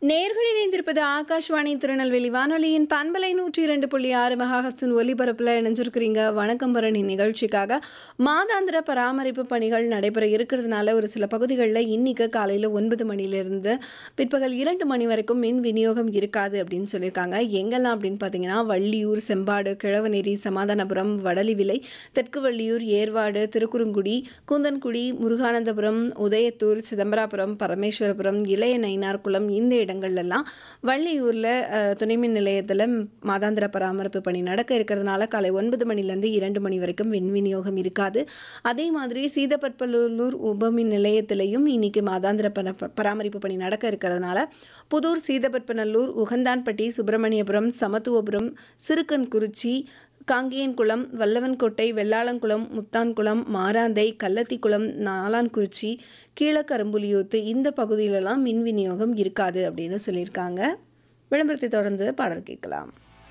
நேர்கள் இணைந்திருப்பது ஆகாஷ்வாணி திருநெல்வேலி வானொலியின் பண்பலை நூற்றி இரண்டு புள்ளி ஆறு மெகாஹட்ஸின் ஒலிபரப்பில் இணைஞ்சிருக்கிறீங்க வணக்கம் பரணி நிகழ்ச்சிக்காக மாதாந்திர பராமரிப்பு பணிகள் நடைபெற இருக்கிறதுனால ஒரு சில பகுதிகளில் இன்னைக்கு காலையில் ஒன்பது மணிலேருந்து பிற்பகல் இரண்டு மணி வரைக்கும் மின் விநியோகம் இருக்காது அப்படின்னு சொல்லியிருக்காங்க எங்கெல்லாம் அப்படின்னு பார்த்தீங்கன்னா வள்ளியூர் செம்பாடு கிழவநேரி சமாதானபுரம் வடலிவிலை தெற்கு வள்ளியூர் ஏர்வாடு திருக்குறுங்குடி கூந்தன்குடி முருகானந்தபுரம் உதயத்தூர் சிதம்பராபுரம் பரமேஸ்வரபுரம் இளைய நயினார்குளம் இந்த இடங்கள்லாம் வள்ளியூரில் துணை மின் நிலையத்தில் மாதாந்திர பராமரிப்பு பணி நடக்க இருக்கிறதுனால காலை ஒன்பது மணிலேருந்து இரண்டு மணி வரைக்கும் மின் விநியோகம் இருக்காது அதே மாதிரி சீதப்பற்பலூர் உபமின் நிலையத்திலையும் இன்னைக்கு மாதாந்திர பர- பராமரிப்பு பணி நடக்க இருக்கிறதுனால புதூர் சீதப்பற்பநல்லூர் உகந்தான்பட்டி சுப்பிரமணியபுரம் சமத்துவபுரம் சிறுக்கன்குறிச்சி காங்கேயன்குளம் வல்லவன்கோட்டை வெள்ளாளங்குளம் முத்தான்குளம் மாராந்தை கள்ளத்திக்குளம் நாலான்குறிச்சி கீழக்கரும்புலியூத்து இந்த பகுதியிலலாம் மின் விநியோகம் இருக்காது அப்படின்னு சொல்லியிருக்காங்க விளம்பரத்தை தொடர்ந்து பாடல் கேட்கலாம்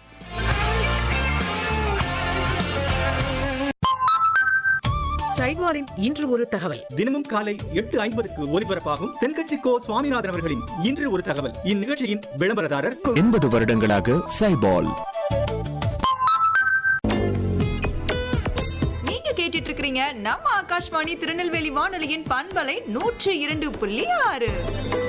சைட்வாரின் இன்று ஒரு தகவல் தினமும் காலை எட்டு ஐம்பதுக்கு ஒலிபரப்பாகும் தென்கட்சி கோ சுவாமிநாதன் அவர்களின் இன்று ஒரு தகவல் இந்நிகழ்ச்சியின் விளம்பரதாரர் எண்பது வருடங்களாக சைபால் நீங்க கேட்டுட்டு இருக்கிறீங்க நம்ம ஆகாஷ்வாணி திருநெல்வேலி வானொலியின் பண்பலை நூற்றி இரண்டு புள்ளி ஆறு